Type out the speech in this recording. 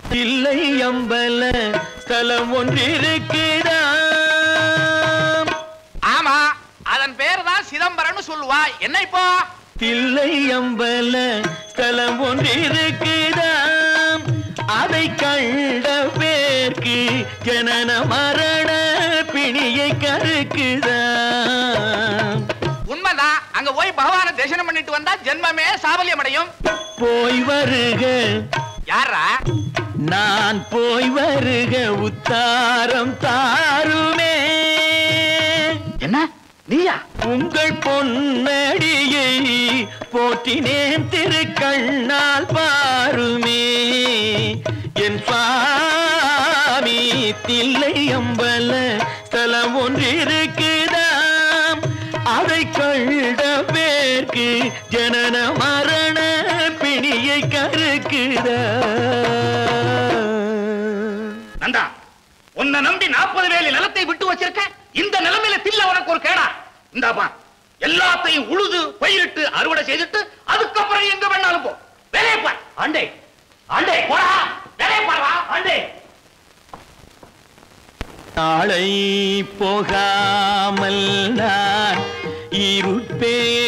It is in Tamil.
தில்லை அம்பல ஸ்தலம் ஒன்றிருக்குதாம் ஆமா அதன் பேர் தான் சிதம்பரம்னு சொல்லுவா என்ன இப்போ தில்லை அம்பல ஸ்தலம் ஒன்றிருக்குதாம் அதை கண்ட பேர்க்கு ஜனன மரண பிணியை கருக்குதாம் உண்மைதான் அங்க போய் பகவானை தரிசனம் பண்ணிட்டு வந்தா ஜென்மமே சாபல்யம் அடையும் போய் வருக யாரா நான் போய் வருக உத்தாரம் தாருமே என்ன நீயா உங்கள் பொன்னடியை போற்றினேன் திருக்கண்ணால் பாருமே என் சுவாமி தில்லை அம்பல ஸ்தலம் ஒன்றிருக்குதாம் அதை கண்ட பேர்க்கு ஜனன மரண பிணியை கருக்குதா நந்தா உன்னை நம்பி நாற்பது வேலி நிலத்தை விட்டு வச்சிருக்க இந்த நிலைமையில தில்ல உனக்கு ஒரு கேடா இந்தாப்பா எல்லாத்தையும் உழுது பயிரிட்டு அறுவடை செய்துட்டு அதுக்கப்புறம் எங்க வேணாலும் போ வேலையை பார் ஆண்டே ஆண்டே போடா வேலையை பாருவா ஆண்டே நாளை போகாமல் நான் இருப்பேன்